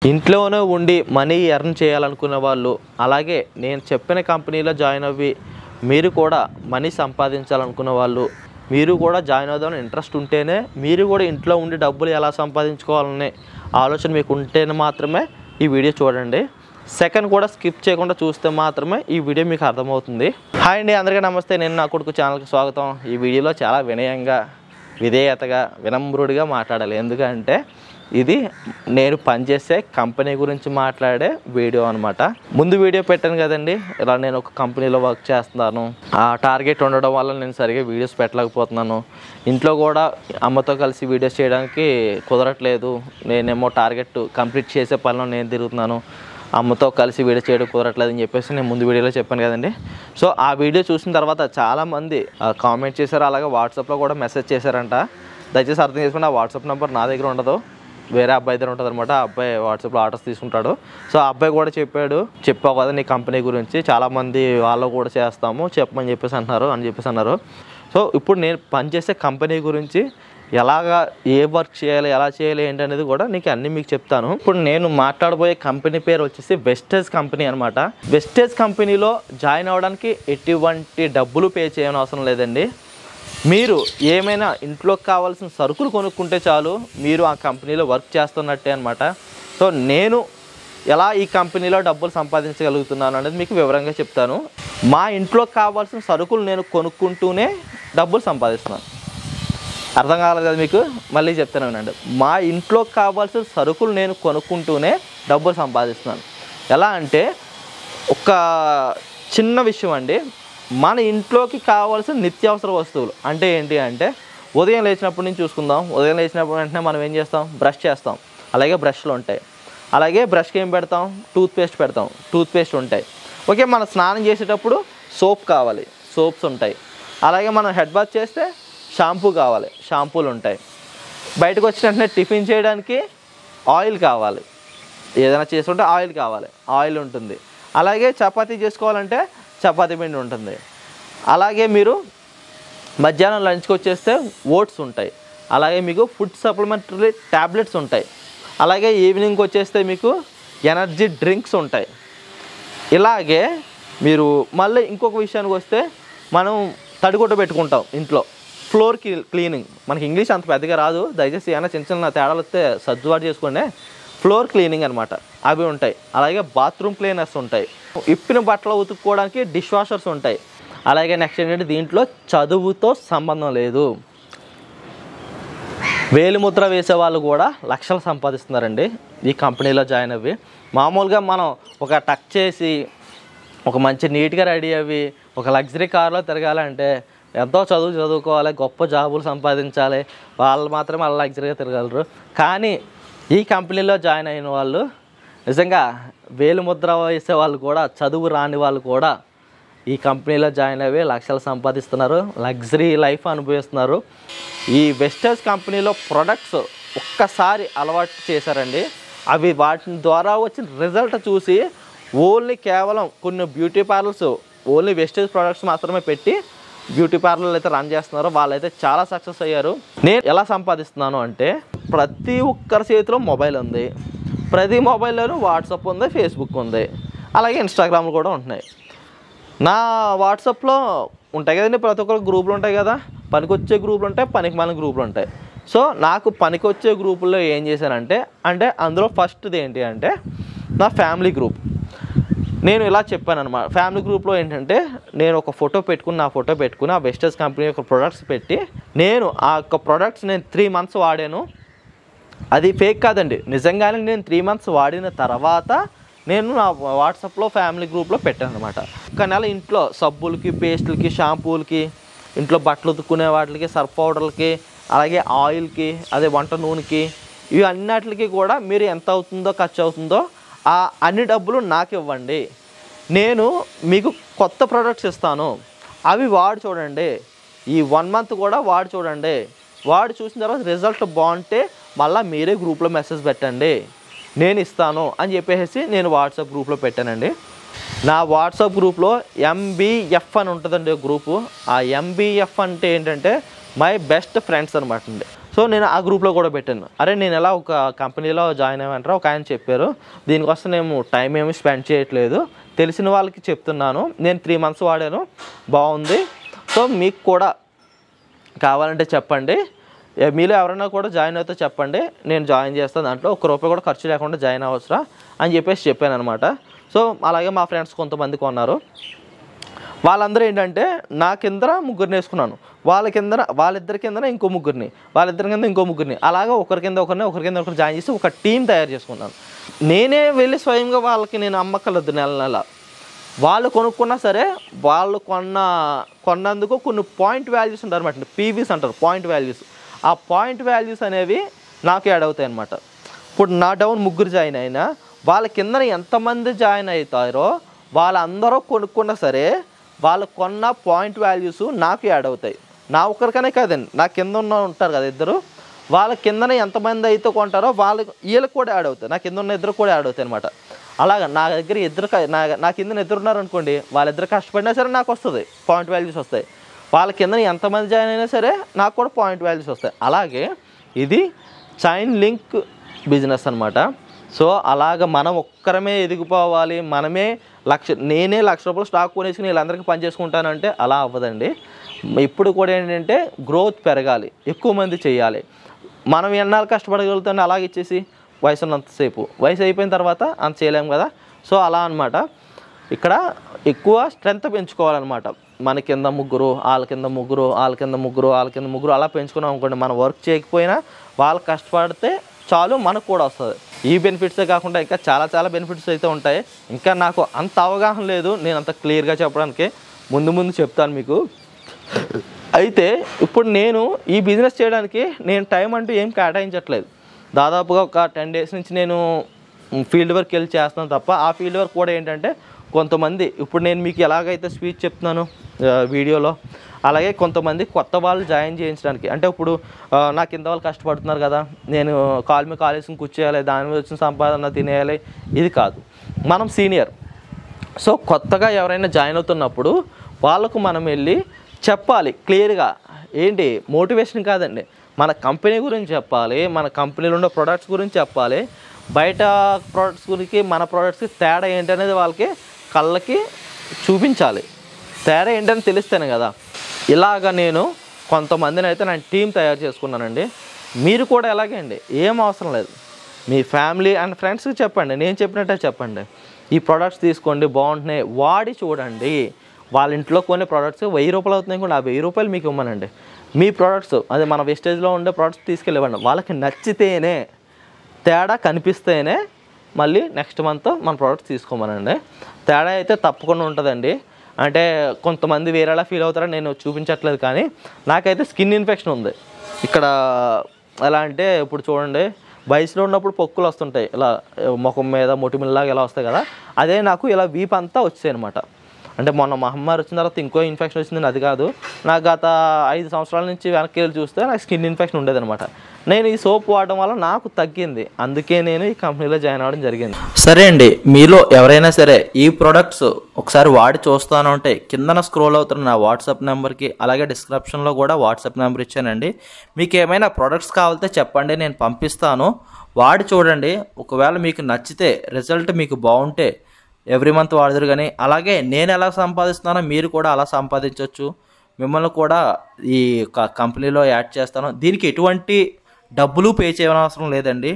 ఇంట్లోనే ఉండి money earn చేయాలనుకునే వాళ్ళు అలాగే నేను చెప్పిన కంపెనీలో జాయిన్ అవ్వి మీరు కూడా మనీ సంపాదించాలనుకున్న వాళ్ళు మీరు కూడా జాయిన్ అవుదామని ఇంట్రెస్ట్ ఉంటేనే మీరు కూడా ఇంట్లో ఉండి డబ్బులు ఎలా సంపాదించుకోవాలనే ఆలోచన మీకు ఉంటేనే మాత్రమే ఈ వీడియో చూడండి సెకండ్ కూడా స్కిప్ చేయకుండా చూస్తే మాత్రమే ఈ వీడియో మీకు అర్థమవుతుంది హాయ్ అండి అందరికీ నమస్తే నేను నా కొడుకు ఛానల్కి స్వాగతం ఈ వీడియోలో చాలా వినయంగా విధేయతగా వినమ్రుడిగా మాట్లాడాలి ఎందుకంటే ఇది నేను పనిచేసే కంపెనీ గురించి మాట్లాడే వీడియో అనమాట ముందు వీడియో పెట్టాను కదండి ఇలా నేను ఒక కంపెనీలో వర్క్ చేస్తున్నాను ఆ టార్గెట్ ఉండడం వల్ల నేను సరిగా వీడియోస్ పెట్టలేకపోతున్నాను ఇంట్లో కూడా అమ్మతో కలిసి వీడియోస్ చేయడానికి కుదరట్లేదు నేనేమో టార్గెట్ కంప్లీట్ చేసే పనిలో నేను తిరుగుతున్నాను అమ్మతో కలిసి వీడియో చేయడం కుదరట్లేదు అని చెప్పేసి నేను ముందు వీడియోలో చెప్పాను కదండి సో ఆ వీడియో చూసిన తర్వాత చాలామంది కామెంట్ చేశారు అలాగే వాట్సాప్లో కూడా మెసేజ్ చేశారంట దయచేసి అర్థం చేసుకుని ఆ వాట్సాప్ నెంబర్ నా దగ్గర ఉండదు వేరే అబ్బాయి దగ్గర ఉంటుంది అనమాట ఆ అబ్బాయి వాట్సాప్లో ఆర్డర్స్ తీసుకుంటాడు సో ఆ అబ్బాయి కూడా చెప్పాడు చెప్పావు కదా నీ కంపెనీ గురించి చాలామంది వాళ్ళు కూడా చేస్తాము చెప్పమని చెప్పేసి అంటున్నారు అని చెప్పేసి అన్నారు సో ఇప్పుడు నేను పనిచేసే కంపెనీ గురించి ఎలాగా ఏ వర్క్ చేయాలి ఎలా చేయాలి ఏంటి అనేది కూడా నీకు అన్ని మీకు చెప్తాను ఇప్పుడు నేను మాట్లాడబోయే కంపెనీ పేరు వచ్చేసి వెస్టేజ్ కంపెనీ అనమాట వెస్టేజ్ కంపెనీలో జాయిన్ అవ్వడానికి ఎటువంటి డబ్బులు పే చేయని అవసరం లేదండి మీరు ఏమైనా ఇంట్లోకి కావాల్సిన సరుకులు కొనుక్కుంటే చాలు మీరు ఆ కంపెనీలో వర్క్ చేస్తున్నట్టే అనమాట సో నేను ఎలా ఈ కంపెనీలో డబ్బులు సంపాదించగలుగుతున్నాను అనేది మీకు వివరంగా చెప్తాను మా ఇంట్లో కావాల్సిన సరుకులు నేను కొనుక్కుంటూనే డబ్బులు సంపాదిస్తున్నాను అర్థం కాలేదు కదా మీకు మళ్ళీ చెప్తాను వినండి మా ఇంట్లో కావాల్సిన సరుకులు నేను కొనుక్కుంటూనే డబ్బులు సంపాదిస్తున్నాను ఎలా అంటే ఒక చిన్న విషయం అండి మన ఇంట్లోకి కావాల్సిన నిత్యావసర వస్తువులు అంటే ఏంటి అంటే ఉదయం లేచినప్పటి నుంచి చూసుకుందాం ఉదయం లేచినప్పుడు వెంటనే మనం ఏం చేస్తాం బ్రష్ చేస్తాం అలాగే బ్రష్లు ఉంటాయి అలాగే బ్రష్కి ఏం పెడతాం టూత్ పేస్ట్ పెడతాం టూత్ పేస్ట్ ఉంటాయి ఓకే మనం స్నానం చేసేటప్పుడు సోప్ కావాలి సోప్స్ ఉంటాయి అలాగే మనం హెడ్ బాత్ చేస్తే షాంపూ కావాలి షాంపూలు ఉంటాయి బయటకు వచ్చిన వెంటనే టిఫిన్ చేయడానికి ఆయిల్ కావాలి ఏదైనా చేసుకుంటే ఆయిల్ కావాలి ఆయిల్ ఉంటుంది అలాగే చపాతీ చేసుకోవాలంటే చపాతీ పిండి ఉంటుంది అలాగే మీరు మధ్యాహ్నం లంచ్కి వచ్చేస్తే ఓట్స్ ఉంటాయి అలాగే మీకు ఫుడ్ సప్లిమెంటరీ ట్యాబ్లెట్స్ ఉంటాయి అలాగే ఈవినింగ్కి వచ్చేస్తే మీకు ఎనర్జీ డ్రింక్స్ ఉంటాయి ఇలాగే మీరు మళ్ళీ ఇంకొక విషయానికి వస్తే మనం తడిగుడ్డ పెట్టుకుంటాం ఇంట్లో ఫ్లోర్ క్లీనింగ్ మనకి ఇంగ్లీష్ అంత పెద్దగా రాదు దయచేసి ఏమైనా చిన్న చిన్న తేడాలు వస్తే సర్దుబాటు చేసుకోండి ఫ్లోర్ క్లీనింగ్ అనమాట అవి ఉంటాయి అలాగే బాత్రూమ్ క్లీనర్స్ ఉంటాయి ఇప్పిన బట్టలు ఉతుక్కోవడానికి డిష్ వాషర్స్ ఉంటాయి అలాగే నెక్స్ట్ ఏంటంటే దీంట్లో చదువుతో సంబంధం లేదు వేలిముద్ర వేసే వాళ్ళు కూడా లక్షలు సంపాదిస్తున్నారండి ఈ కంపెనీలో జాయిన్ అవ్వి మామూలుగా మనం ఒక టక్ చేసి ఒక మంచి నీట్గా రెడీ అవ్వి ఒక లగ్జరీ కార్లో తిరగాలంటే ఎంతో చదువు చదువుకోవాలి గొప్ప జాబులు సంపాదించాలి వాళ్ళు మాత్రమే అలా లగ్జరీగా తిరగలరు కానీ ఈ కంపెనీలో జాయిన్ అయిన వాళ్ళు నిజంగా వేలిముద్ర వేసే వాళ్ళు కూడా చదువు రాని వాళ్ళు కూడా ఈ కంపెనీలో జాయిన్ అయ్యి లక్షలు సంపాదిస్తున్నారు లగ్జరీ లైఫ్ అనుభవిస్తున్నారు ఈ వెస్టర్స్ కంపెనీలో ప్రొడక్ట్స్ ఒక్కసారి అలవాటు చేశారండి అవి వాటి ద్వారా వచ్చిన రిజల్ట్ చూసి ఓన్లీ కేవలం కొన్ని beauty parlours only Vestige products మాత్రమే పెట్టి బ్యూటీ పార్లర్లు అయితే రన్ చేస్తున్నారో వాళ్ళైతే చాలా సక్సెస్ అయ్యారు నేను ఎలా సంపాదిస్తున్నాను అంటే ప్రతి ఒక్కరి చేతిలో మొబైల్ ఉంది ప్రతి మొబైల్లోనూ వాట్సాప్ ఉంది ఫేస్బుక్ ఉంది అలాగే ఇన్స్టాగ్రామ్లు కూడా ఉంటున్నాయి నా వాట్సాప్లో ఉంటాయి కదండి ప్రతి ఒక్కరు గ్రూపులు ఉంటాయి కదా పనికొచ్చే గ్రూపులు ఉంటాయి పనికి మన గ్రూపులు ఉంటాయి సో నాకు పనికొచ్చే గ్రూపుల్లో ఏం చేశానంటే అంటే అందులో ఫస్ట్ది ఏంటి అంటే నా ఫ్యామిలీ గ్రూప్ నేను ఇలా చెప్పాను అనమాట ఫ్యామిలీ గ్రూప్లో ఏంటంటే నేను ఒక ఫోటో పెట్టుకుని నా ఫోటో పెట్టుకుని ఆ వెస్టర్స్ కంపెనీ యొక్క ప్రొడక్ట్స్ పెట్టి నేను ఆ యొక్క ప్రొడక్ట్స్ నేను త్రీ మంత్స్ వాడాను అది ఫేక్ కాదండి నిజంగానే నేను త్రీ మంత్స్ వాడిన తర్వాత నేను నా వాట్సాప్లో ఫ్యామిలీ గ్రూప్లో పెట్టాను అనమాట ఒక నెల ఇంట్లో సబ్బులకి పేస్టులకి షాంపూలకి ఇంట్లో బట్టలు ఉతుక్కునే వాటికి సర్ఫ్ పౌడర్లకి అలాగే ఆయిల్కి అదే వంట నూనెకి ఇవి అన్నిటికి కూడా మీరు ఎంత అవుతుందో ఖర్చు అవుతుందో ఆ అన్ని డబ్బులు నాకు ఇవ్వండి నేను మీకు కొత్త ప్రొడక్ట్స్ ఇస్తాను అవి వాడి చూడండి ఈ వన్ మంత్ కూడా వాడి చూడండి వాడు చూసిన తర్వాత రిజల్ట్ బాగుంటే మళ్ళీ మీరే గ్రూప్లో మెసేజ్ పెట్టండి నేను ఇస్తాను అని చెప్పేసి నేను వాట్సాప్ గ్రూప్లో పెట్టానండి నా వాట్సాప్ గ్రూప్లో ఎంబీఎఫ్ అని ఉంటుందండి ఒక గ్రూపు ఆ ఎంబీఎఫ్ అంటే ఏంటంటే మై బెస్ట్ ఫ్రెండ్స్ అనమాట అండి సో నేను ఆ గ్రూప్లో కూడా పెట్టాను అరే నేను ఎలా ఒక కంపెనీలో జాయిన్ అయ్యామంటారా ఒక ఆయన చెప్పారు దీనికోసం నేను టైం ఏమి స్పెండ్ చేయట్లేదు తెలిసిన వాళ్ళకి చెప్తున్నాను నేను త్రీ మంత్స్ వాడాను బాగుంది సో మీకు కూడా కావాలంటే చెప్పండి ఏ- మీలో ఎవరైనా కూడా జాయిన్ అవుతే చెప్పండి నేను జాయిన్ చేస్తాను దాంట్లో ఒక రూపాయి కూడా ఖర్చు లేకుండా జాయిన్ అవ్వచ్చురా అని చెప్పేసి చెప్పాను అనమాట సో అలాగే మా ఫ్రెండ్స్ కొంతమంది కొన్నారు వాళ్ళందరూ ఏంటంటే నా కింద ముగ్గురిని వేసుకున్నాను వాళ్ళ కింద వాళ్ళిద్దరి కింద ఇంకో ముగ్గురిని వాళ్ళిద్దరి కింద ఇంకో ముగ్గురిని అలాగా ఒకరి కింద ఒకరిని ఒకరి కింద ఒకరు జాయిన్ చేసి ఒక టీం తయారు చేసుకున్నాను నేనే వెళ్ళి స్వయంగా వాళ్ళకి నేను అమ్మకలద్దు నెల నెల వాళ్ళు కొనుక్కున్నా సరే వాళ్ళు కొన్న కొన్నందుకు కొన్ని పాయింట్ వాల్యూస్ ఉంటారు అనమాట పీవీస్ అంటారు పాయింట్ వాల్యూస్ ఆ పాయింట్ వాల్యూస్ అనేవి నాకు యాడ్ అవుతాయి అనమాట ఇప్పుడు నా డౌన్ ముగ్గురు జాయిన్ అయినా వాళ్ళ కింద ఎంతమంది జాయిన్ అవుతారో వాళ్ళందరూ కొనుక్కున్నా సరే వాళ్ళు కొన్న పాయింట్ వాల్యూస్ నాకు యాడ్ అవుతాయి నా ఒక్కరికనే కాదండి నా కింద ఉన్న ఉంటారు కదా ఇద్దరు వాళ్ళ కిందన ఎంతమంది అయితే కొంటారో వాళ్ళకి వీళ్ళకి కూడా యాడ్ అవుతాయి నా కింద ఉన్న ఇద్దరు కూడా యాడ్ అవుతాయి అనమాట అలాగ నా దగ్గర ఇద్దరు క- నా నా కింద ఇద్దరు ఉన్నారు అనుకోండి వాళ్ళిద్దరు కష్టపడినా సరే నాకు వస్తుంది పాయింట్ వాల్యూస్ వస్తాయి వాళ్ళ కింద ఎంతమంది జాయిన్ అయినా సరే నాకు కూడా పాయింట్ వాల్యూస్ వస్తాయి అలాగే ఇది చైన్ లింక్ బిజినెస్ అనమాట సో అలాగ మనం ఒక్కరమే ఎదిగిపోవాలి మనమే లక్ష నేనే లక్ష రూపాయలు స్టాక్ కొనేసుకుని వీళ్ళందరికీ పని చేసుకుంటానంటే అలా అవ్వదండి ఇప్పుడు కూడా ఏంటంటే గ్రోత్ పెరగాలి ఎక్కువ మంది చేయాలి మనం ఎన్నాళ్ళు కష్టపడగలుగుతాం అలాగే ఇచ్చేసి వయసు ఉన్నంతసేపు వయసు అయిపోయిన తర్వాత అంత చేయలేము కదా సో అలా అన్నమాట ఇక్కడ ఎక్కువ స్ట్రెంత్ పెంచుకోవాలన్నమాట మన కింద ముగ్గురు వాళ్ళ కింద ముగ్గురు వాళ్ళ కింద ముగ్గురు వాళ్ళ కింద ముగ్గురు అలా పెంచుకున్నాం అనుకోండి మనం వర్క్ చేయకపోయినా వాళ్ళు కష్టపడితే చాలు మనకు కూడా వస్తుంది ఈ బెనిఫిట్సే కాకుండా ఇంకా చాలా చాలా బెనిఫిట్స్ అయితే ఉంటాయి ఇంకా నాకు అంత అవగాహన లేదు నేను అంత క్లియర్గా చెప్పడానికి ముందు ముందు చెప్తాను మీకు అయితే ఇప్పుడు నేను ఈ బిజినెస్ చేయడానికి నేను టైం అంటూ ఏం కేటాయించట్లేదు దాదాపుగా ఒక టెన్ డేస్ నుంచి నేను ఫీల్డ్ వర్క్ వెళ్ళి చేస్తున్నాను తప్ప ఆ ఫీల్డ్ వర్క్ కూడా ఏంటంటే కొంతమంది ఇప్పుడు నేను మీకు ఎలాగైతే స్పీచ్ చెప్తున్నాను ఆ, వీడియోలో అలాగే కొంతమంది కొత్త వాళ్ళు జాయిన్ చేయించడానికి అంటే ఇప్పుడు ఆ, నా కింద వాళ్ళు కష్టపడుతున్నారు కదా నేను కాల్ మీద కాలేసుకుని కూర్చోయాలి దాని మీద వచ్చిన సంపాదన తినేయాలి ఇది కాదు మనం సీనియర్ సో కొత్తగా ఎవరైనా జాయిన్ అవుతున్నప్పుడు వాళ్ళకు మనం వెళ్ళి చెప్పాలి క్లియర్గా ఏంటి మోటివేషన్ కాదండి మన కంపెనీ గురించి చెప్పాలి మన కంపెనీలో ఉన్న ప్రొడక్ట్స్ గురించి చెప్పాలి బయట ప్రోడక్ట్స్ గురించి మన ప్రోడక్ట్స్కి తేడా ఏంటనేది వాళ్ళకి కళ్ళకి చూపించాలి తేడా ఏంటని తెలిస్తేనే కదా ఇలాగ నేను కొంతమందిని అయితే నేను టీం తయారు చేసుకున్నానండి మీరు కూడా ఎలాగే అండి ఏం అవసరం లేదు మీ ఫ్యామిలీ అండ్ ఫ్రెండ్స్కి చెప్పండి నేను చెప్పినట్టే చెప్పండి ఈ ప్రోడక్ట్స్ తీసుకోండి బాగుంటున్నాయి వాడి చూడండి వాళ్ళ ఇంట్లో కొన్ని ప్రోడక్ట్స్ వెయ్యి రూపాయలు అవుతున్నాయి కూడా ఆ వెయ్యి రూపాయలు మీకు ఇవ్వమనండి మీ ప్రోడక్ట్స్ అదే మన వెస్టేజ్లో ఉండే ప్రోడక్ట్స్ తీసుకెళ్ళివ్వండి వాళ్ళకి నచ్చితేనే తేడా కనిపిస్తేనే మళ్ళీ నెక్స్ట్ మంత్ మన ప్రోడక్ట్స్ తీసుకోమనండి తేడా అయితే తప్పకుండా ఉంటుందండి అంటే కొంతమంది వేరేలా ఫీల్ అవుతారని నేను చూపించట్లేదు కానీ నాకైతే స్కిన్ ఇన్ఫెక్షన్ ఉంది ఇక్కడ ఎలా అంటే ఇప్పుడు చూడండి వయసులో ఉన్నప్పుడు పొక్కులు వస్తుంటాయి ఇలా ముఖం మీద మొటిమిల్లాగా ఇలా వస్తాయి కదా అదే నాకు ఇలా వీప్ అంతా వచ్చాయి అనమాట అంటే మొన్న మహమ్మారి వచ్చిన తర్వాత ఇంకో ఇన్ఫెక్షన్ వచ్చింది అది కాదు నాకు గత ఐదు సంవత్సరాల నుంచి వెనక్కి వెళ్ళి చూస్తే నాకు స్కిన్ ఇన్ఫెక్షన్ ఉండేదన్నమాట నేను ఈ సోప్ వాడడం వల్ల నాకు తగ్గింది అందుకే నేను ఈ కంపెనీలో జాయిన్ అవ్వడం జరిగింది సరే అండి మీలో ఎవరైనా సరే ఈ ప్రొడక్ట్స్ ఒకసారి వాడి చూస్తాను అంటే కిందన స్క్రోల్ అవుతున్న నా వాట్సాప్ నెంబర్కి అలాగే డిస్క్రిప్షన్లో కూడా వాట్సాప్ నెంబర్ ఇచ్చానండి మీకు ఏమైనా ప్రొడక్ట్స్ కావాలితే చెప్పండి నేను పంపిస్తాను వాడి చూడండి ఒకవేళ మీకు నచ్చితే రిజల్ట్ మీకు బాగుంటే ఎవ్రీ మంత్ వాడదురు కానీ అలాగే నేను ఎలా సంపాదిస్తున్నానో మీరు కూడా అలా సంపాదించవచ్చు మిమ్మల్ని కూడా ఈ క- కంపెనీలో యాడ్ చేస్తాను దీనికి ఎటువంటి డబ్బులు పే చేయనవసరం లేదండి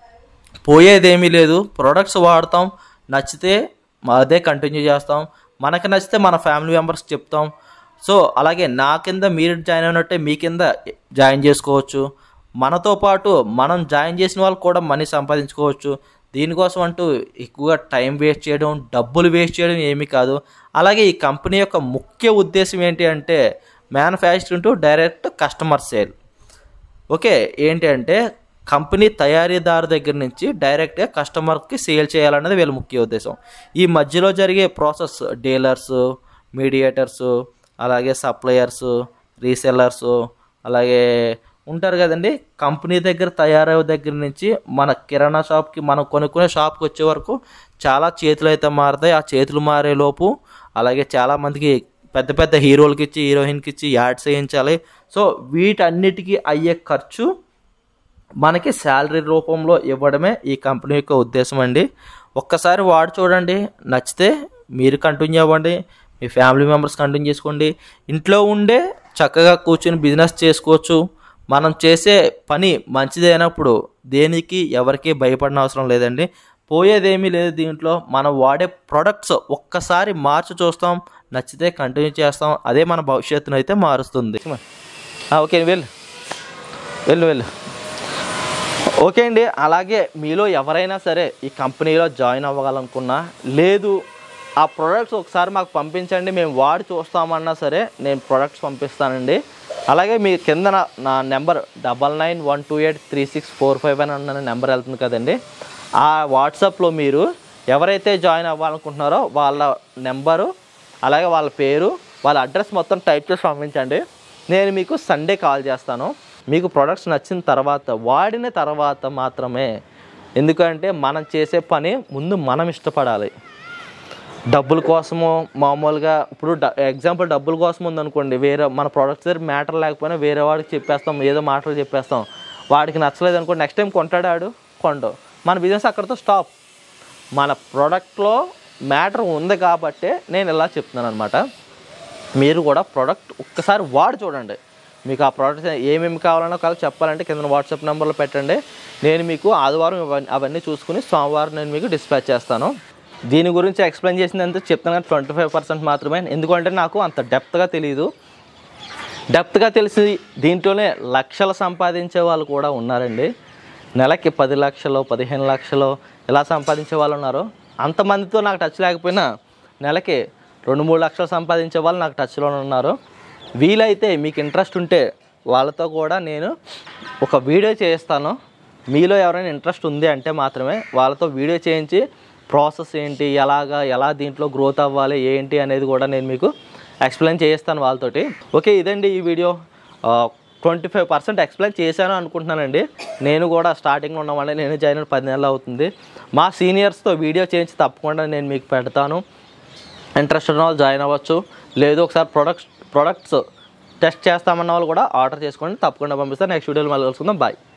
పోయేదేమీ లేదు ప్రొడక్ట్స్ వాడతాం నచ్చితే అదే కంటిన్యూ చేస్తాం మనకి నచ్చితే మన ఫ్యామిలీ మెంబర్స్కి చెప్తాం సో అలాగే నా కింద మీరు జాయిన్ అయినట్టే మీ కింద జాయిన్ చేసుకోవచ్చు మనతో పాటు మనం జాయిన్ చేసిన వాళ్ళు కూడా మనీ సంపాదించుకోవచ్చు దీనికోసం అంటూ ఎక్కువగా టైం వేస్ట్ చేయడం డబ్బులు వేస్ట్ చేయడం ఏమీ కాదు అలాగే ఈ కంపెనీ యొక్క ముఖ్య ఉద్దేశం ఏంటి అంటే manufacturing to direct customer sale okay ఏంటి అంటే కంపెనీ తయారీదారు దగ్గర నుంచి డైరెక్ట్గా కస్టమర్కి సేల్ చేయాలన్నది వీళ్ళ ముఖ్య ఉద్దేశం ఈ మధ్యలో జరిగే ప్రాసెస్ డీలర్స్ మీడియేటర్స్ అలాగే సప్లయర్స్ రీసెల్లర్స్ అలాగే ఉంటారు కదండి కంపెనీ దగ్గర తయారయ్యే దగ్గర నుంచి మన కిరాణా షాప్కి మనం కొనుక్కునే షాప్కి వచ్చే వరకు చాలా చేతులు అయితే మారుతాయి ఆ చేతులు మారే లోపు అలాగే చాలామందికి పెద్ద పెద్ద హీరోలకి ఇచ్చి హీరోయిన్కి ఇచ్చి యాడ్స్ వేయించాలి సో వీటన్నిటికీ అయ్యే ఖర్చు మనకి శాలరీ రూపంలో ఇవ్వడమే ఈ కంపెనీ యొక్క ఉద్దేశం అండి ఒక్కసారి వాడు చూడండి నచ్చితే మీరు కంటిన్యూ అవ్వండి మీ ఫ్యామిలీ మెంబర్స్ కంటిన్యూ చేసుకోండి ఇంట్లో ఉండే చక్కగా కూర్చొని బిజినెస్ చేసుకోవచ్చు మనం చేసే పని మంచిదైనప్పుడు దేనికి ఎవరికి భయపడిన అవసరం లేదండి పోయేదేమీ లేదు దీంట్లో మనం వాడే ప్రొడక్ట్స్ ఒక్కసారి మార్చి చూస్తాం నచ్చితే కంటిన్యూ చేస్తాం అదే మన భవిష్యత్తును అయితే మారుస్తుంది ఆ, ఓకే వెళ్ళు వెళ్ళు వెళ్ళు ఓకే అండి అలాగే మీలో ఎవరైనా సరే ఈ కంపెనీలో జాయిన్ అవ్వాలనుకున్నా లేదు ఆ ప్రొడక్ట్స్ ఒకసారి మాకు పంపించండి మేము వాడి చూస్తామన్నా సరే నేను ప్రొడక్ట్స్ పంపిస్తానండి అలాగే మీ కింద నా- నా number double nine one two eight three six four five అని అన్న నెంబర్ వెళ్తుంది కదండి ఆ వాట్సాప్లో మీరు ఎవరైతే జాయిన్ అవ్వాలనుకుంటున్నారో వాళ్ళ నెంబరు అలాగే వాళ్ళ పేరు వాళ్ళ అడ్రస్ మొత్తం టైప్ చేసి పంపించండి నేను మీకు సండే కాల్ చేస్తాను మీకు ప్రొడక్ట్స్ నచ్చిన తర్వాత వాడిన తర్వాత మాత్రమే ఎందుకంటే మనం చేసే పని ముందు మనం ఇష్టపడాలి డబ్బుల కోసము మామూలుగా ఇప్పుడు డ ఎగ్జాంపుల్ డబ్బుల కోసం ఉందనుకోండి వేరే మన ప్రొడక్ట్స్ దగ్గర మ్యాటర్ లేకపోయినా వేరే వాడికి చెప్పేస్తాం ఏదో మాటలు చెప్పేస్తాం వాడికి నచ్చలేదు అనుకోండి నెక్స్ట్ టైం కొంటాడు ఆడు కొండు మన బిజినెస్ అక్కడితో స్టాప్ మన ప్రోడక్ట్లో మ్యాటర్ ఉంది కాబట్టే నేను ఇలా చెప్తున్నాను అనమాట మీరు కూడా ప్రోడక్ట్ ఒక్కసారి వాడి చూడండి మీకు ఆ ప్రోడక్ట్ ఏమేమి కావాలన్నా కావాలి చెప్పాలంటే కింద వాట్సాప్ నెంబర్లో పెట్టండి నేను మీకు ఆదివారం ఇవన్నీ అవన్నీ చూసుకుని సోమవారం నేను మీకు డిస్పాచ్ చేస్తాను దీని గురించి ఎక్స్ప్లెయిన్ చేసినంత చెప్తాను కానీ ట్వంటీ ఫైవ్ పర్సెంట్ మాత్రమే ఎందుకంటే నాకు అంత డెప్త్గా తెలియదు డెప్త్గా తెలిసి దీంట్లోనే లక్షలు సంపాదించే వాళ్ళు కూడా ఉన్నారండి నెలకి పది లక్షలు పదిహేను లక్షలు ఇలా సంపాదించే వాళ్ళు ఉన్నారు అంతమందితో నాకు టచ్ లేకపోయినా నెలకి రెండు మూడు లక్షలు సంపాదించే వాళ్ళు నాకు టచ్లో ఉన్నారు వీలైతే మీకు ఇంట్రెస్ట్ ఉంటే వాళ్ళతో కూడా నేను ఒక వీడియో చేస్తాను మీలో ఎవరైనా ఇంట్రెస్ట్ ఉంది అంటే మాత్రమే వాళ్ళతో వీడియో చేయించి ప్రాసెస్ ఏంటి ఎలాగా ఎలా దీంట్లో గ్రోత్ అవ్వాలి ఏంటి అనేది కూడా నేను మీకు ఎక్స్ప్లెయిన్ చేయిస్తాను వాళ్ళతోటి ఓకే ఇదండి ఈ video twenty five percent explain చేశాను అనుకుంటున్నానండి నేను కూడా స్టార్టింగ్లో ఉన్నామండి నేను జాయిన్ అయిన పది నెలలు అవుతుంది మా సీనియర్స్తో వీడియో చేయించి తప్పకుండా నేను మీకు పెడతాను ఇంట్రెస్ట్ ఉన్న వాళ్ళు జాయిన్ అవ్వచ్చు లేదు ఒకసారి ప్రొడక్ట్స్ ప్రొడక్ట్స్ టెస్ట్ చేస్తామన్న వాళ్ళు కూడా ఆర్డర్ చేసుకోండి తప్పకుండా పంపిస్తాను నెక్స్ట్ వీడియోలో మళ్ళీ కలుసుకుందాం బాయ్